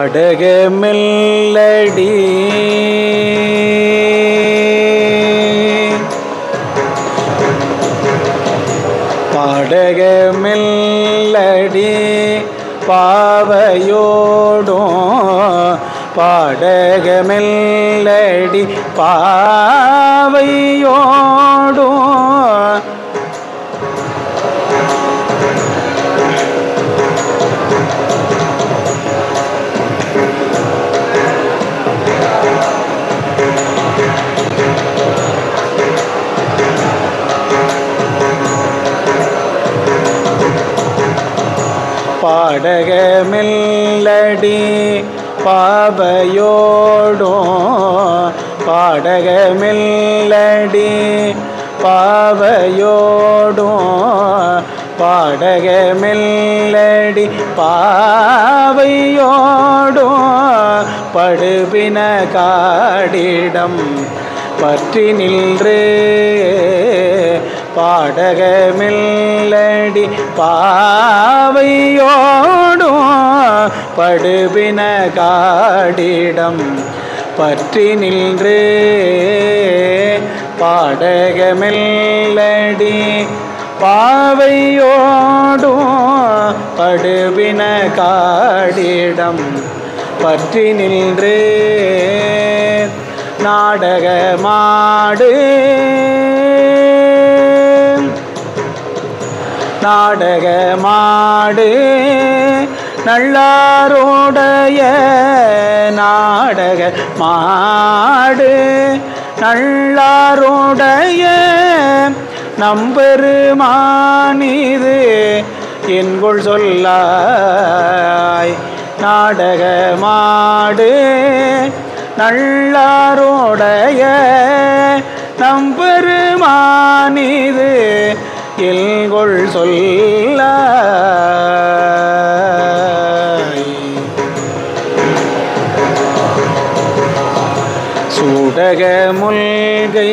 பாடக மெல்லடி பாடக மெல்லடி பாவையோடும் பாடக மெல்லடி பாவையோடும் பாடக மெல்லடி பாவையோடும் பாடக மெல்லடி பாவையோடும் பாடக மெல்லடி பாவையோடும் படுபின காடிடம் பற்றி நின்று பாடக மெல்லடி பாவையோடும் படுபின காடிடம் பற்றி நின்று பாடக மெல்லடி பாவையோடும் படுபின காடிடம் பற்றி நின்று நாடக மாடு நாடக மாடு நல்லாரோடைய நாடக மாடு நல்லாரோடைய நம்பெருமானிது என்கொள் சொல்லாய் நாடக மாடு நல்லாரோடைய நம்பெருமானிது எல்கொள் சொல்லாய் சூடக முல்கை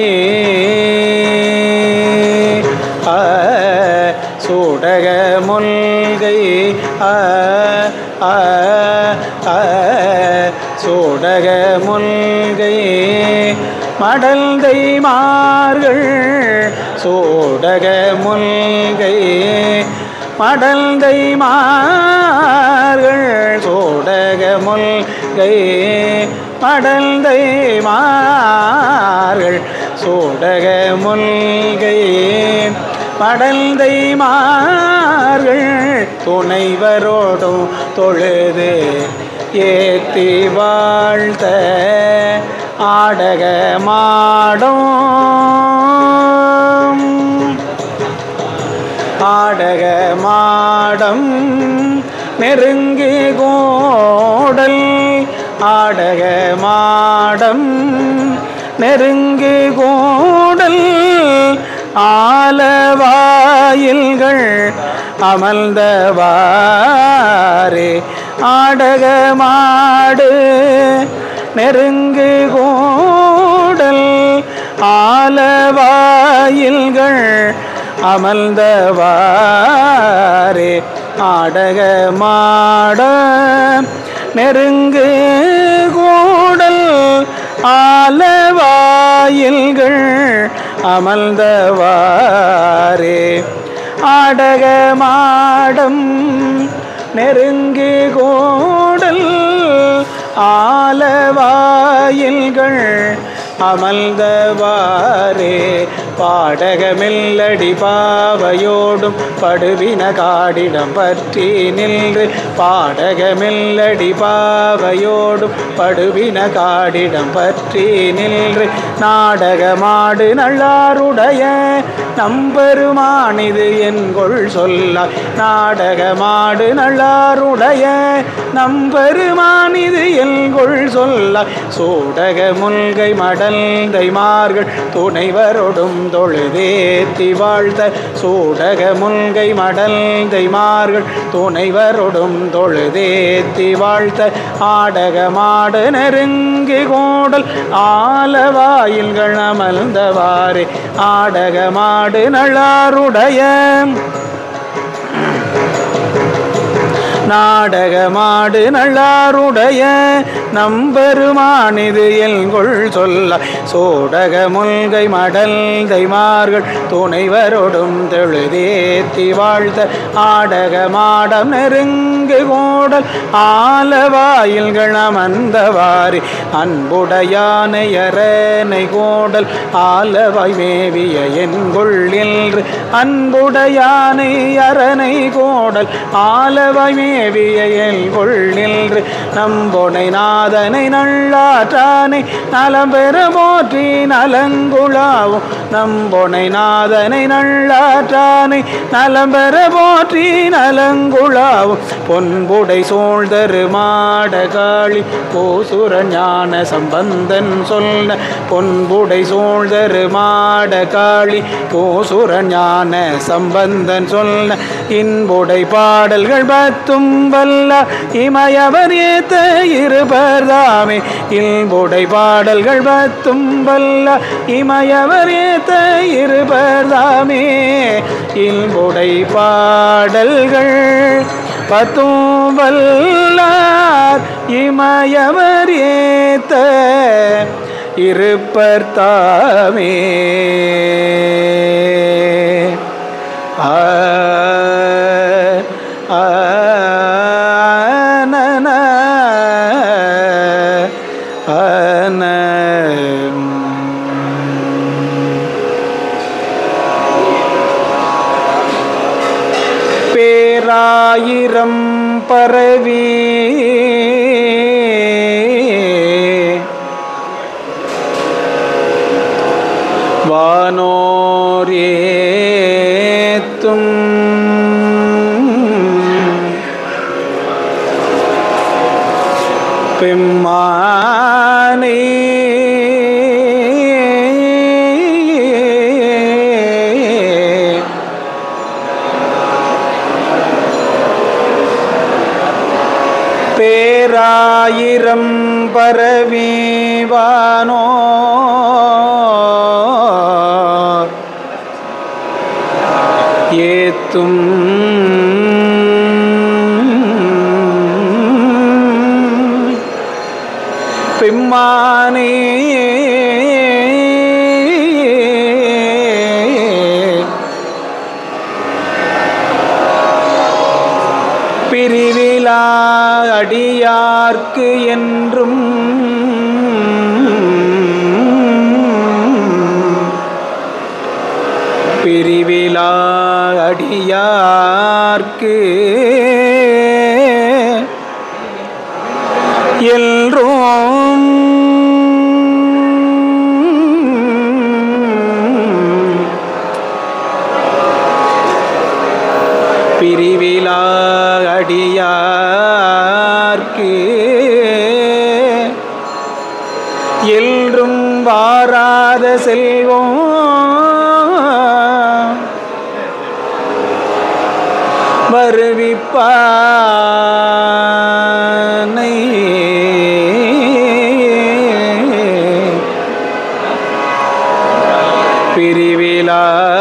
ஆ, சூடக முல்கை ஆ, ஆ, ஆ, சூடக முல்கை மடல்தை மார்கள் சூடக முல்கை மடல்தை மார்கள் சூடக முல்கை மடல்தை மார்கள் சூடக முல்கை மடல்தை மார்கள் துணைவரோடும் தொழுது ஏத்தி வாழ்த்த ஆடக மாடும் ஆடக மாடம் நெருங்கி கோடல் ஆடக மாடம் நெருங்கி கோடல் ஆலவாயில்கள் அமர்ந்தவாரே ஆடக மாடு நெருங்கு கோடல் ஆலவாயில்கள் அமர்ந்தவாரே ஆடக மாட நெருங்கு கூடல் ஆலவாயில்கள் அமர்ந்தவாரே ஆடக மாடம் நெருங்கி கூடல் ஆலவாயில்கள் அமர்ந்தவாரே பாடகமெல்லடி பாவையோடும் படுவின காடிடம் பற்றி நின்று பாடகமெல்லடி பாவையோடும் படுவின காடிடம் பற்றி நின்று நாடகமாடு நல்லாருடைய நம்பெருமானிது என்கொள் சொல்ல நாடகமாடு நல்லாருடைய நம்பெருமானிது என்கொள் சொல்ல சூடக முல்கை மடல்தை மார்கள் துணைவரொடும் தொழுதேத்தி வாழ்த்த சூடக முல்கை மடல்தை மார்கள் துணைவரொடும் தொழுதேத்தி வாழ்த்த ஆடக மாடு நெருங்கி கோடல் ஆலவாயில்கள் அமர்ந்தவாறு ஆடக மாடு நல்லாருடைய நாடகமாடு நல்லாருடைய நம்பெருமானிது எல்கொள் சொல்ல சோடக முல்கை மடல் தைமார்கள் துணைவரோடும் தெழுதேத்தி வாழ்த்த ஆடக மாடம் நெருங்கு கோடல் ஆலவாயில்கள் அமர்ந்தவாரி அன்புடையானை அரணை கோடல் ஆலவாய் மேவிய என்கொள் என்று அன்புடையானை அரணை கோடல் ஆலவாய் மேவிய எல்கொள் நின்று நம்பொனை நாதனை நல்லாற்றானை நலம் பெற போற்றி நலங்குழாவும் நம்பொனை நாதனை நல்லாற்றானை நலம் பெற போற்றி நலங்குழாவும் பொன்புடை சூழ்தரு மாட காளி கோசுர ஞான சம்பந்தன் சொன்ன பொன்புடை சூழ்தரு மாட காளி கோசுர ஞான சம்பந்தன் சொன்ன இன்புடை பாடல்கள் பத்தும் வல்ல இமயவர் ஏத்த இருபர்தாமே இன்புடை பாடல்கள் பத்தும் வல்ல இமயவர் ஏத்த இருபர்தாமே இன்புடை பாடல்கள் பத்தும் வல்லார் இமயவர் ஏத்த இருப்பர் தாமே ஆ ஆ நன ஆன பேராயிரம் பரவி வானோர் ஏத்தும் பெம்மானே பேராயிரம் பரவிவானோ ஏத்தும் பெம்மானே பிரிவிலா அடியார்க்கு என்றும் பிரிவிலா அடியார்க்கு எல்ரோம் பிரிவிலா அடியார்க்கு எல்றும் வாராத செல்வம் வருவிப்பானை பிரிவிலா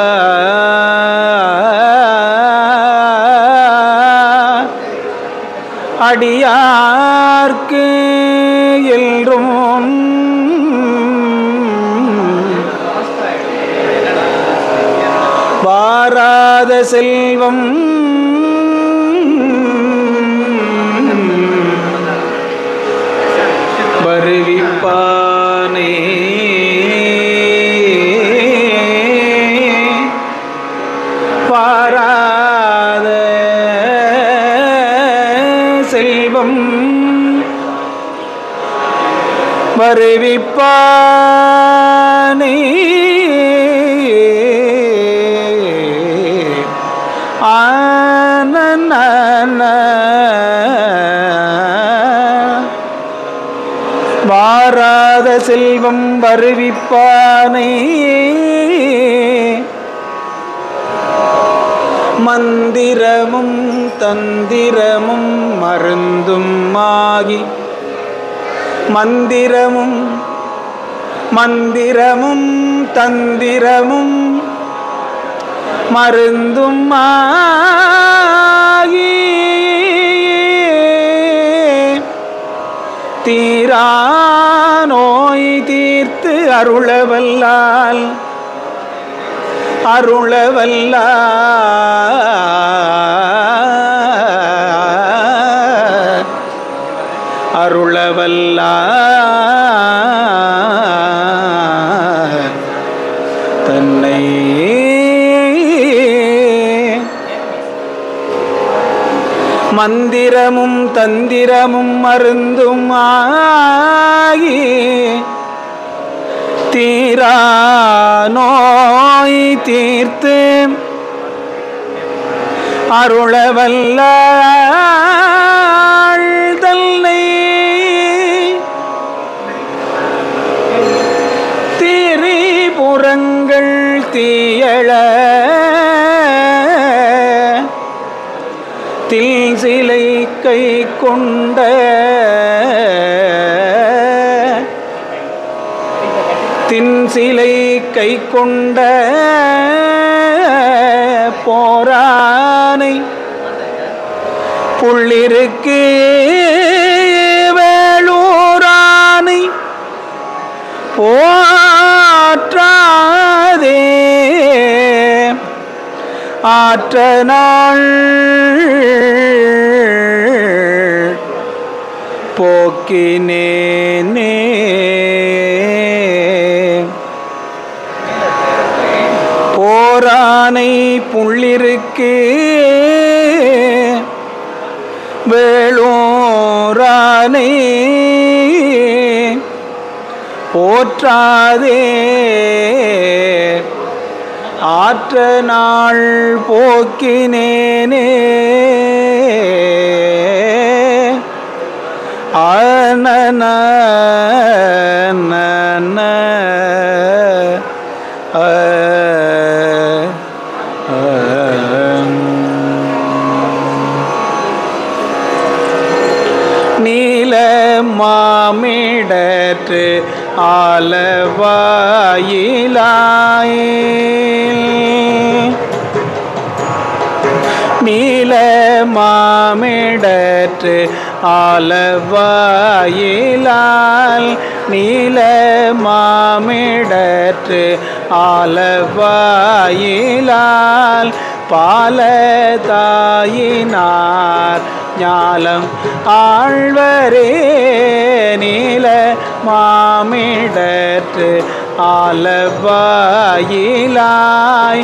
அடியார்க்கு எல்றும் வாராத செல்வம் வருவிப்பானே வாராத செல்வம் வருவிப்பானே ஆன வாராத செல்வம் வருவிப்பானை மந்திரமும் தந்திரமும் மருந்தும் ஆகி மந்திரமும் மந்திரமும் தந்திரமும் மருந்தும் ஆகி தீரா நோய் தீர்த்து அருளவல்லால் அருளவல்ல அருளவல்ல தன்னை மந்திரமும் தந்திரமும் மருந்தும் ஆகி தீரா நோய் தீர்த்து அருளவல்ல தன்னை திரிபுறங்கள் தீயழ தில் சிலை கை கொண்ட தின் சிலை கை கொண்ட போரானை புள்ளிருக்கு வேளூரானை போற்றாதே ஆற்ற நாள் போக்கினேனே போரானை புள்ளிருக்கு வேளூரானை போற்றாதே ஆற்ற நாள் போக்கினேனே ஆனன நன அ நீல மாமிடற்று ஆலவாயிலாய் நீல மாமிடற்று ஆலவாயிலால் நீல மாமிடற்று ஆலவாயிலால் பாலதாயினார் ஞாலம் ஆழ்வரே நீல மாமிடற்று ஆலவாயிலாய்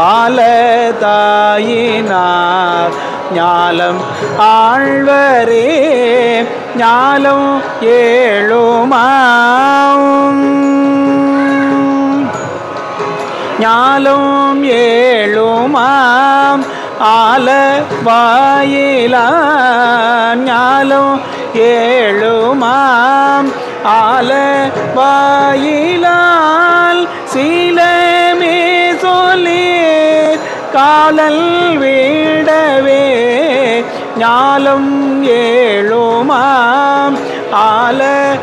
பாலதாயினார் ஞாலம் ஆழ்வரே ஞாலம் ஏழுமாம் ஞாலும் ஏழுமாம் ஆல வாயிலா ஞாலும் ஏழுமாம் ஆல வாயிலால் சீலமே சொல்லி காலல் விடவே ஞாலம் ஏழுமாம் ஆல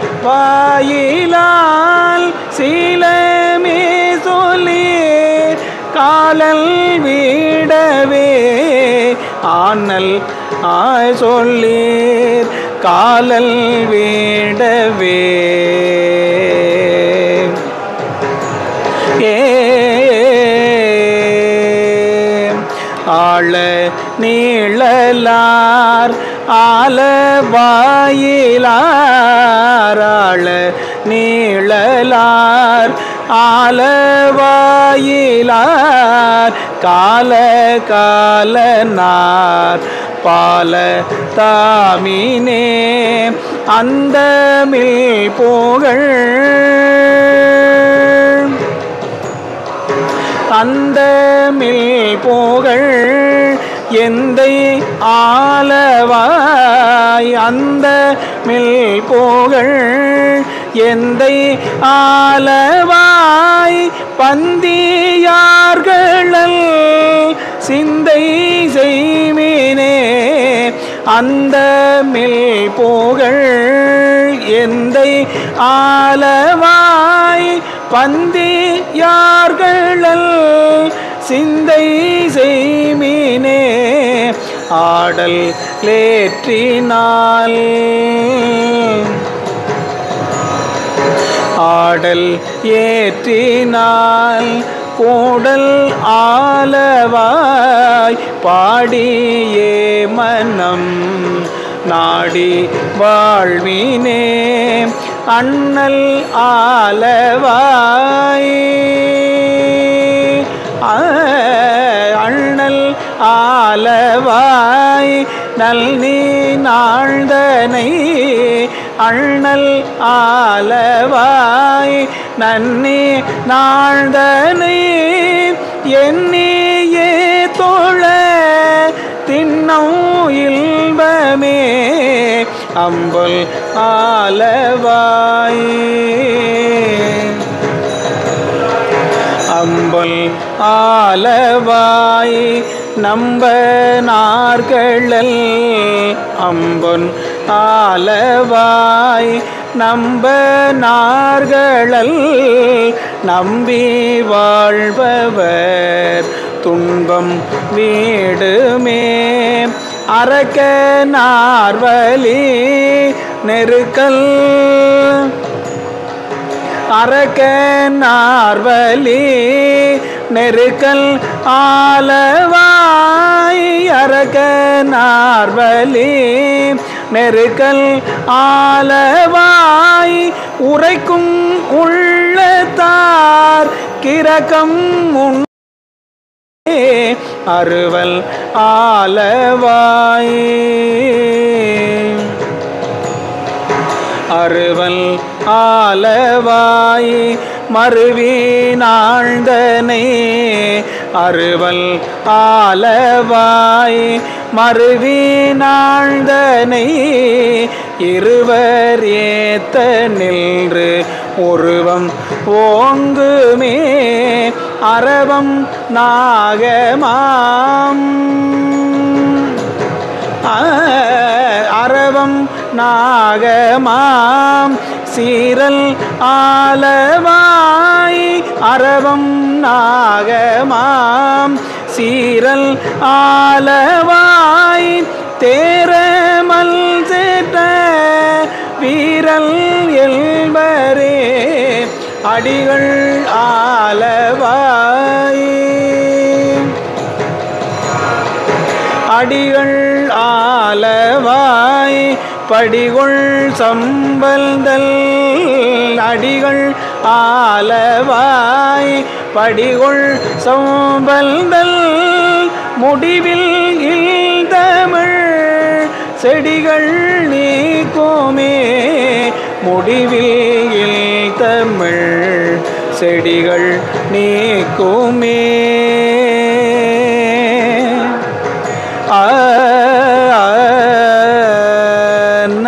வாயிலால் சீலமே சொல்லி காலல் விடவே ஆனல் ஆய் சொல்லீர் காலல் விடவே ஏ ஆள நீளலார் ஆல வாயிலார் ஆள நீளலார் ஆல வாயிலார் கால காலனார் பால தாமினே அந்த மில் புகழ் அந்த மில் புகழ் எந்தை ஆலவாய் அந்த மில் புகழ் எந்தை ஆலவாய் பந்தியார்களல் சிந்தை செய்மினே அந்த மில் புகழ் எந்தை ஆலவாய் பந்தியார்களல் சிந்தை செய்மினே ஆடல் லேற்றினால் பாடல் ஏற்றினால் கூடல் ஆலவாய் பாடியே மனம் நாடி வாழ்வினே அண்ணல் ஆலவாய் ஆ, அண்ணல் ஆலவாய் நல் நீ நாழ்ந்தனை அண்ணல் ஆலவாய் நன்னி நாழ்ந்தனை எண்ணியே தோழ தின்னம் இல்பமே அம்பல் ஆலவாய் அம்பல் ஆலவாய் நம்ப நார்களல் அம்பொன் ஆலவாய் நம்ப நார்களல் நம்பி வாழ்பவர் துன்பம் வீடுமே அரக்க நார்வலி நெருக்கல் அரக்க நார்வலி நெருக்கல் ஆலவாய் அரக்க நார்வலி நெருக்கல் ஆலவாய் உரைக்கும் உள்ளத்தார் கிரகம் உன் அறுவல் ஆலவாய் அறுவல் ஆலவாய் மருவி நாழ்ந்தனை அறுவல் ஆலவாய் மருவி நாழ்ந்தனை இருவர் ஏத்த நின்று உருவம் ஓங்குமே அரவம் நாகமாம் ஆ, அரவம் நாகமாம் சீரல் ஆலவாய் அரவம் நாகமாம் சீரல் ஆலவாய் தேரமல் சேட்ட வீரல் எல்பரே அடிகள் ஆலவாய் அடிகள் ஆலவாய் படிகொள் சம்பல்தல் அடிகள் ஆலவாய் படிகொள் சம்பல்தல் முடிவில் இல் தமிழ் செடிகள் நீக்குமே முடிவில் இல் தமிழ் செடிகள் நீக்குமே ஆ ஆ, ந,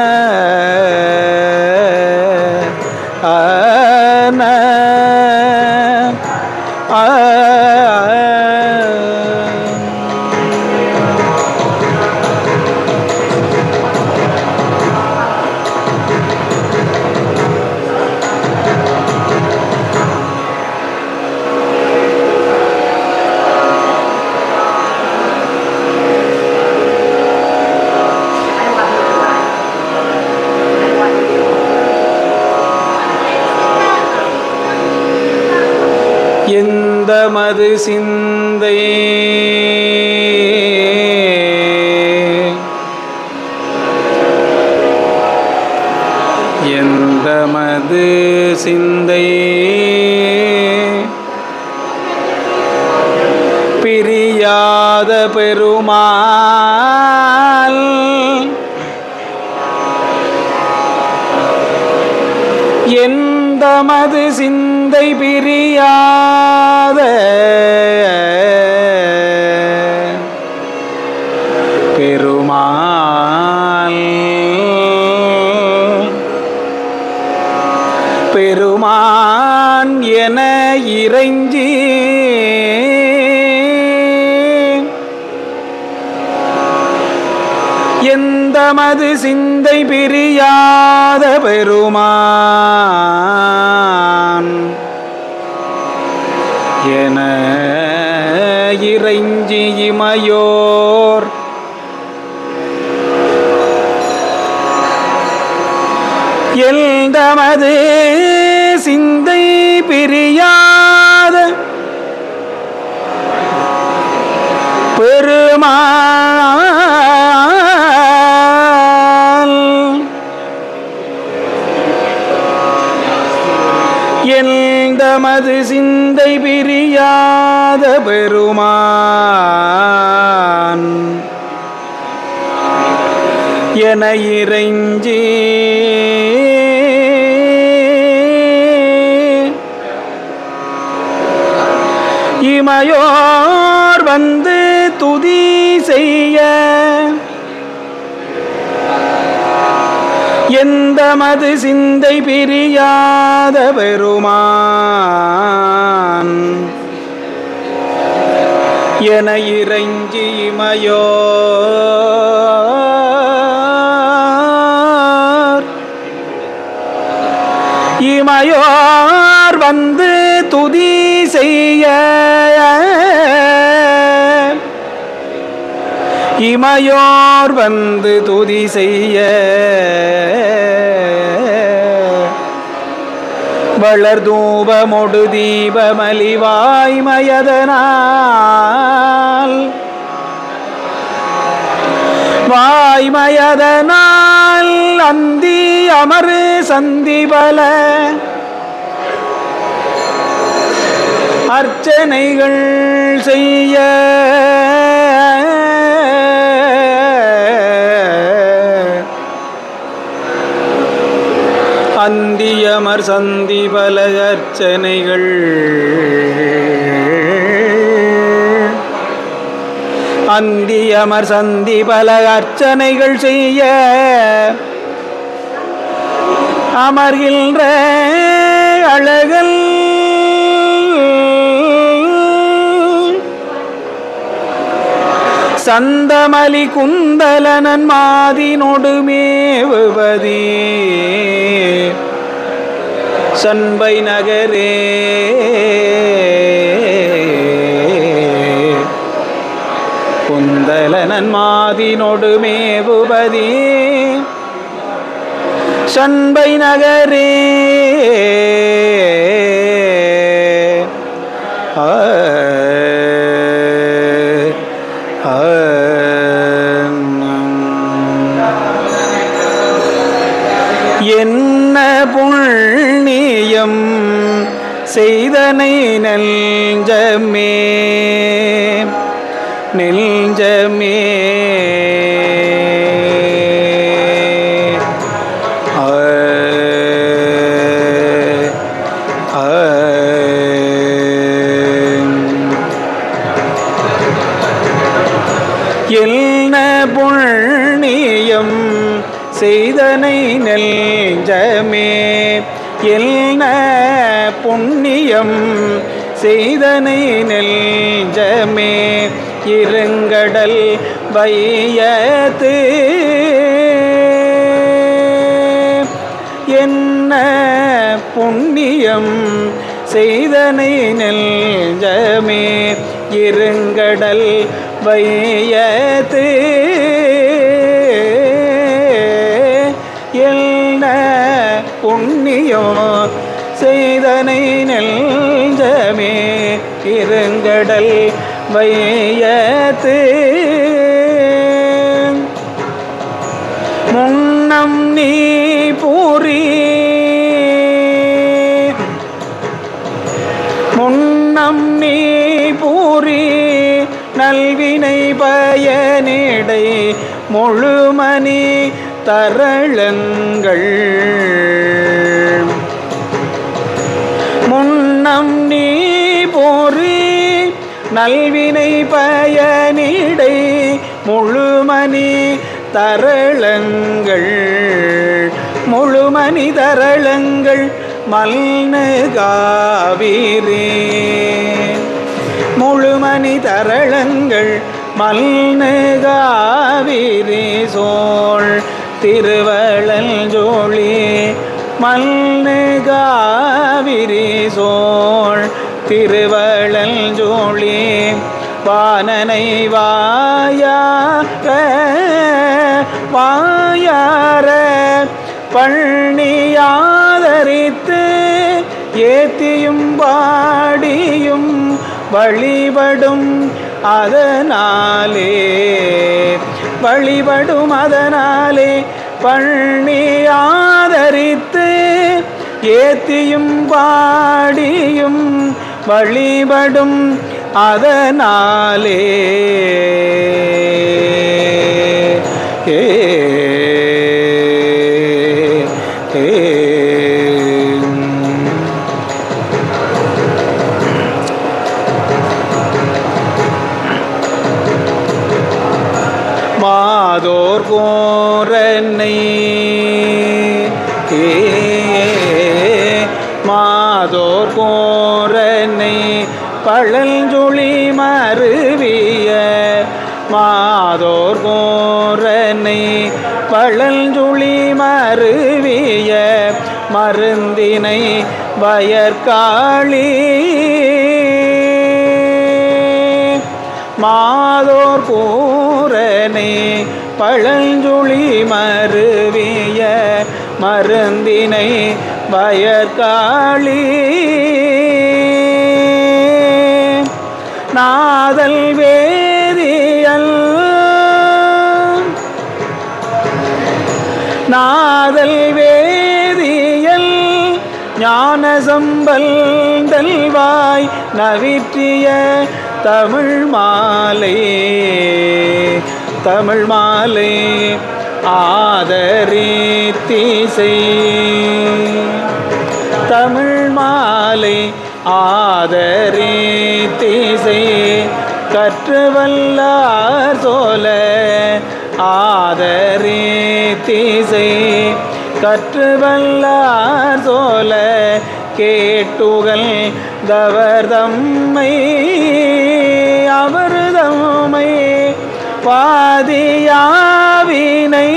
ஆ, ந, ஆ, எந்த மது சிந்தை எந்த மது சிந்தை பிரியாத பெருமாள் எந்த மது சிந்தை பிரியாத பெருமாள் பெருமான் என இறைஞ்சி எந்த மது சிந்தை பிரியாத பெருமான் என இறைஞ்சி இமையோர் எந்தமது சிந்தை பிரியாத பெருமாள் எந்தமது சிந்தை பிரியாத பெருமான் என இறைஞ்சி இமையோர் வந்து துதி செய்ய எந்த மது சிந்தை பிரியாத பெருமான் என இறைஞ்சி இமையோர் இமையோர் வந்து துதி செய்ய இமையோர் வந்து துதி செய்ய வளர்தூபமொடு தீபமலிவாய்மயதனால் வாய்மயதனால் அந்தி அமரு சந்திபல அர்ச்சனைகள் செய்ய அந்தியமர் சந்தி பல அர்ச்சனைகள் அந்தியமர் சந்தி பல அர்ச்சனைகள் செய்ய அமர்கின்ற அழகல் சந்தமலி குந்தலனன் மாதினொடு மேவுவதே சண்பை நகரே குந்தலனன் மாதினொடு மேவுவதே சண்பை நகரே ஆ ஆ என்ன புண்ணியம் செய்தனை நெஞ்சமே நெஞ்சமே ஆ, ஆ. என்ன புண்ணியம் செய்தனை நெஞ்சமே என்ன புண்ணியம் செய்தனை நெஞ்சமே இருங்கடல் வையத்து என்ன புண்ணியம் செய்தனை நெஞ்சமே இருங்கடல் வையத்து என்ன புண்ணியம் செய்தனை நெஞ்சமே இருங்கடல் வையத்து முன்னம் நீ பூரி முன்னம் நீ பூரி நல்வினை பயனிடை முழுமணி தரளங்கள் முன்னம் நீ போரி நல்வினை பயனிடை முழுமணி தரளங்கள் முழுமணி தரளங்கள் மல்னு காவிரே முழுமணி தரளங்கள் மல்னு காவிரி சோழ் திருவள்ளல் ஜோழி மல்னு காவிரி சோழ் திருவள்ளல் ஜோழி வானனை வாயார வாயார பழனியாதரித்து ஏத்தியும் பாடியும் வழிபடும் அதனாலே வழிபடும் அதனாலே பண்ணி ஆதரித்து ஏத்தியும் பாடியும் வழிபடும் அதனாலே ஏ மாதோர் கோரனை மாதோர் கோரனை பழஞ்சொழி மருவிய மாதோர் கோரனை பழஞ்சொழி மருவிய மருந்தினை வயற்காளி மாதோர் கூரனை பழஞ்சுழி மருவிய மருந்தினை வயற்காளி நாதல் வேதியல் நாதல் வேதியல் ஞான சம்பல்வாய் நவிற்றிய தமிழ் மாலை தமிழ் மாலை ஆதரித்தீசை தமிழ் மாலை ஆதரித்தீசை கற்று வல்லார் சோல ஆதரித்தீசை கற்று வல்லார் சோல கேட்டுகள் தவர்தம்மை அவர்தம்மை பாதியாவினை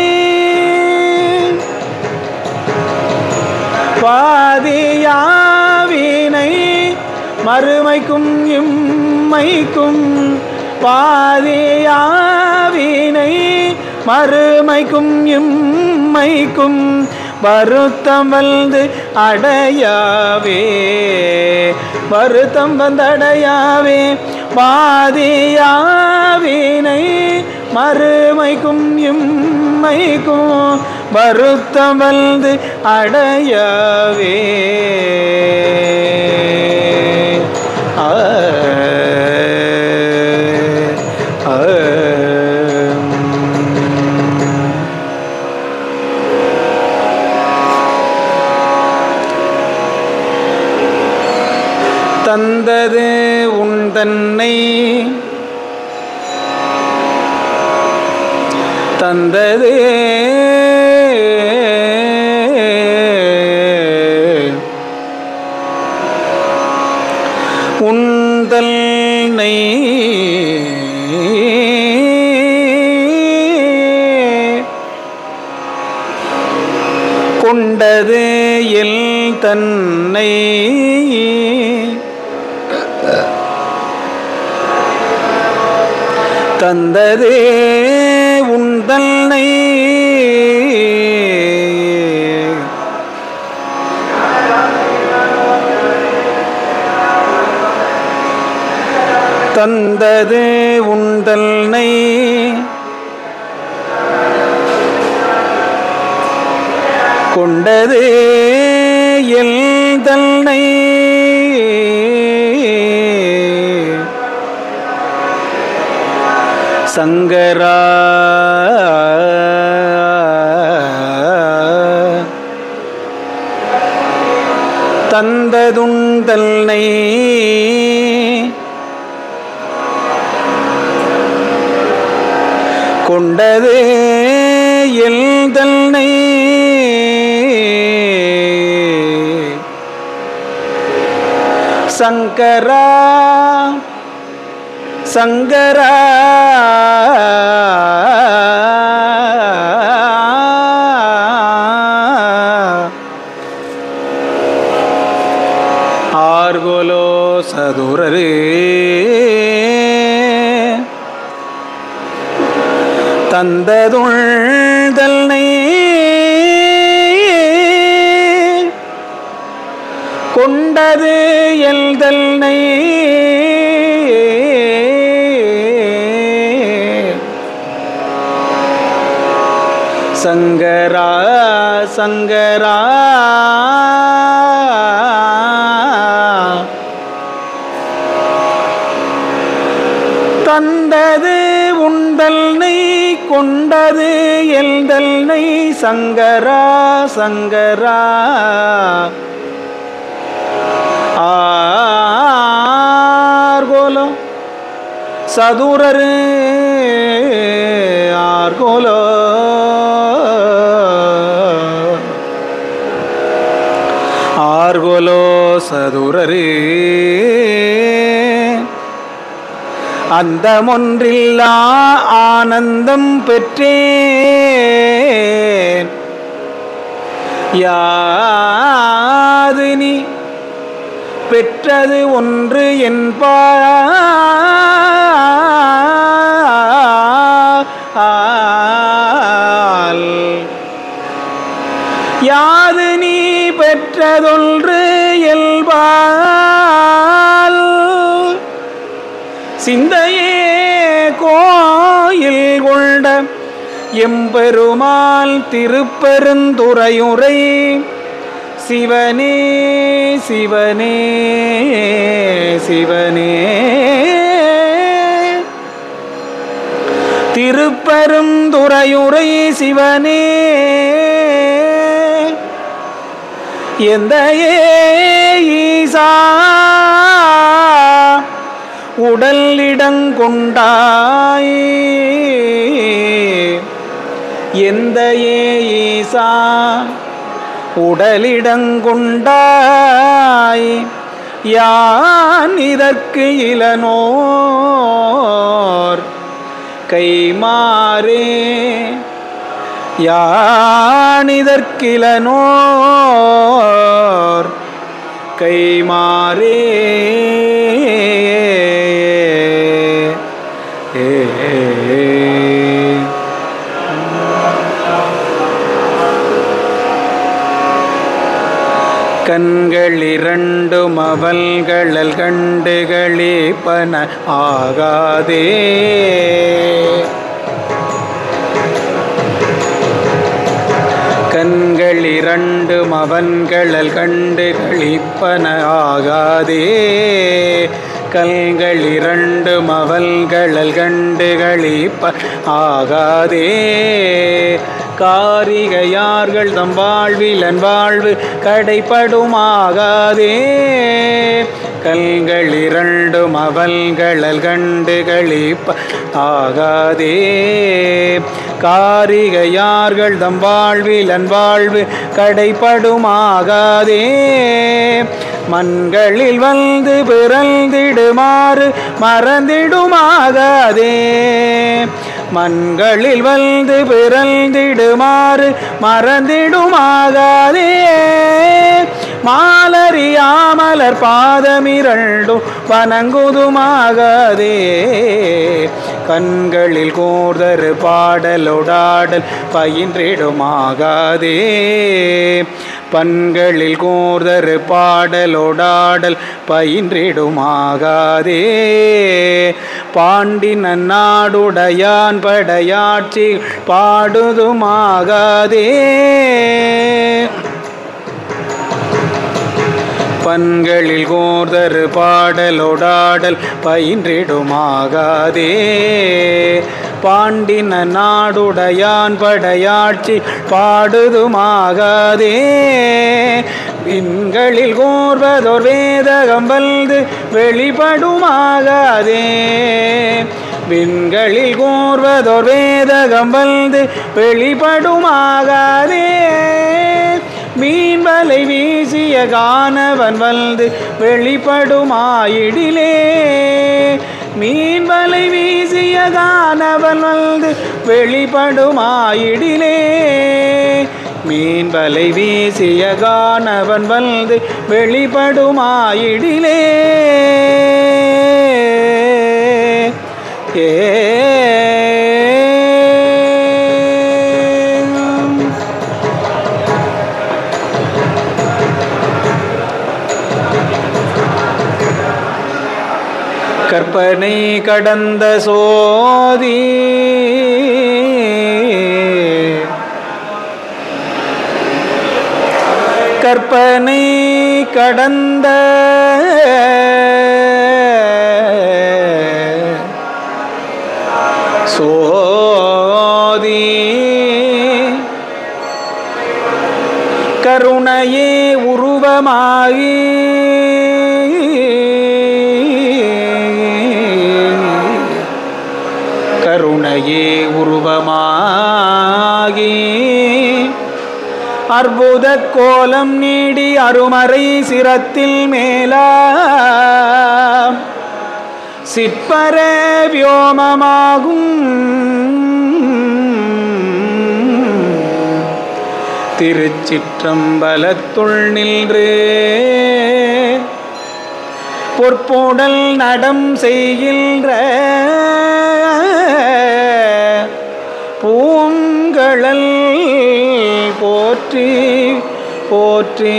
பாதியாவினை மறுமைக்கும் இம்மைக்கும் பாதியாவினை மறுமைக்கும் இம்மைக்கும் வருத்தம் வந்து அடையாவே வருத்தம் வந்தடையாவே பாதியாவினை மறுமைக்கும் இம்மைக்கும் வருத்தம் வந்து அடையவே ஆ ஆ தந்தது உன் தன்னை தந்தது உந்தல்னை கொண்டது எல் தன்னை தந்ததே உந்தல்னை தந்தது உந்தல்னை கொண்டது எல் தன்னை சங்கரா தந்ததுண்டல்னை கொண்டது எல் தன்னை சங்கரா சங்கரா ஆர்கோலோ சதுரரே தந்ததுள்தல்னை கொண்டது எல்தல்னை சங்கரா சங்கரா தந்தது உண்டல் நெய் கொண்டது எல்தல் நெய் சங்கரா சங்கரா ஆர்கோலம் சதுரரு ஆர்கோலோ ஆர்கோலோ சதுரரு அந்தமொன்றில்லா ஆனந்தம் பெற்றேன் யாது நீ பெற்றது ஒன்று என்பால் யாது நீ பெற்றதொன்று எல்பால் சிந்தையே கோயில் கொண்ட எம்பெருமாள் திருப்பெருந்துறையுரை சிவனே சிவனே சிவனே திருப்பெருந்துறையுரை சிவனே எந்த ஈசா உடல் இடங்கொண்டாய் எந்த ஈசா உடலிடங்கொண்டாய் யான் இதற்கு இளனோர் கைமாறே யானிதற்கிலனோர் கைமாறே ஏ கண்களிரண்டும் அவல்களல் கண்டுகளிப்பன ஆகாதே கண்களிரண்டும் அவன்களல் கண்டு களிப்பன ஆகாதே கல்களிரண்டும் அவல்களல் கண்டு களிப்ப ஆகாதே காரிகையார்கள் தம் வாழ்விலன் வாழ்வு கடைப்படுமாகாதே கல்கள் இரண்டும் அவல்களல் கண்டு களிப்ப ஆகாதே காரிகையார்கள் தம் வாழ்விலன் வாழ்வு கடைப்படுமாகாதே மண்களில் வந்து பிறந்திடுமாறு மறந்திடுமாகாதே மண்களில் வந்து பிறந்திடுமாறு மறந்திடுமாகாதே மாலரியாமலர் பாதமிரண்டும் வணங்குதுமாகாதே கண்களில் கூர்தரு பாடலொடாடல் பயின்றிடுமாகாதே பண்களில் கூர்தரு பாடலொடாடல் பயின்றிடுமாகாதே பாண்டி நன்னாடுடையான் படையாட்சி பாடுதுமாகாதே பண்களில் கோர்தரு பாடலொடாடல் பயின்றிடுமாகாதே பாண்டின நாடுடையான் படையாட்சி பாடுதுமாகாதே விண்களில் கோர்வதோர் வேதகம் வந்து வெளிப்படுமாகாதே விண்களில் கோர்வதோர் வேதகம் வந்து வெளிப்படுமாகாதே மீன் வலை வீசிய கானவன் வந்து வெளிப்படுமாயிடிலே மீன் வலை வீசிய கானவன் வந்து வெளிப்படுமாயிடிலே மீன் வலை வீசிய கானவன் வந்து வெளிப்படுமாயிடிலே ஏ கற்பனை கடந்த சோதி கற்பனை கடந்த சோதி கருணையே உருவமாகி கருணையே உருவமாகி அற்புத கோலம் நீடி அருமறை சிரத்தில் மேலா சிற்பர வியோமமாகும் திருச்சிற்றம்பலத்துள் நின்று பொற்போடல் நடம் செய்கின்ற பூங்கழல் போற்றி போற்றி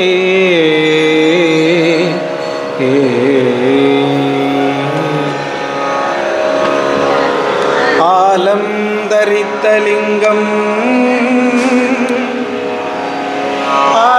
ஆலம் தரித்த லிங்கம்